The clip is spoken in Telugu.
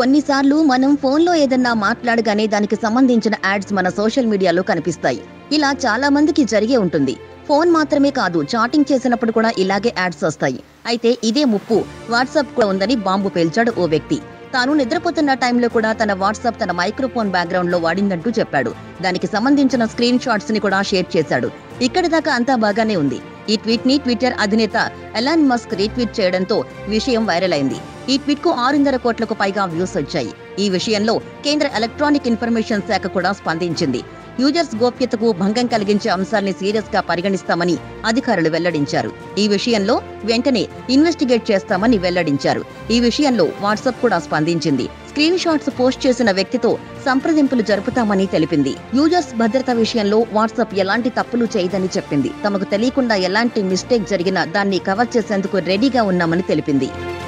కొన్నిసార్లు మనం ఫోన్లో ఏదన్నా మాట్లాడగానే దానికి సంబంధించిన యాడ్స్ మన సోషల్ మీడియాలో కనిపిస్తాయి ఇలా చాలా మందికి జరిగే ఉంటుంది ఫోన్ మాత్రమే కాదు చాటింగ్ చేసినప్పుడు కూడా ఇలాగే యాడ్స్ వస్తాయి అయితే ఇదే ముప్పు వాట్సాప్ కూడా ఉందని బాంబు పేల్చాడు ఓ వ్యక్తి తాను నిద్రపోతున్న టైంలో కూడా తన వాట్సాప్ తన మైక్రోఫోన్ బ్యాక్గ్రౌండ్ లో వాడిందంటూ చెప్పాడు దానికి సంబంధించిన స్క్రీన్ షాట్స్ ని కూడా షేర్ చేశాడు ఇక్కడి దాకా అంతా బాగానే ఉంది ఈ ట్వీట్ ని ట్విట్టర్ అధినేత ఎలాన్ మస్క్ రీట్వీట్ చేయడంతో విషయం వైరల్ అయింది ఈ ట్వీట్ కు ఆరున్నర కోట్లకు పైగా వ్యూస్ వచ్చాయి ఈ విషయంలో కేంద్ర ఎలక్ట్రానిక్ ఇన్ఫర్మేషన్ శాఖ కూడా స్పందించింది యూజర్స్ గోప్యతకు భంగం కలిగించే అంశాల్ని సీరియస్ గా పరిగణిస్తామని అధికారులు వెల్లడించారు ఈ విషయంలో వెంటనే ఇన్వెస్టిగేట్ చేస్తామని వెల్లడించారు ఈ విషయంలో వాట్సాప్ కూడా స్పందించింది స్క్రీన్ షాట్స్ పోస్ట్ చేసిన వ్యక్తితో సంప్రదింపులు జరుపుతామని తెలిపింది యూజర్స్ భద్రత విషయంలో వాట్సాప్ ఎలాంటి తప్పులు చేయదని చెప్పింది తమకు తెలియకుండా ఎలాంటి మిస్టేక్ జరిగినా దాన్ని కవర్ చేసేందుకు రెడీగా ఉన్నామని తెలిపింది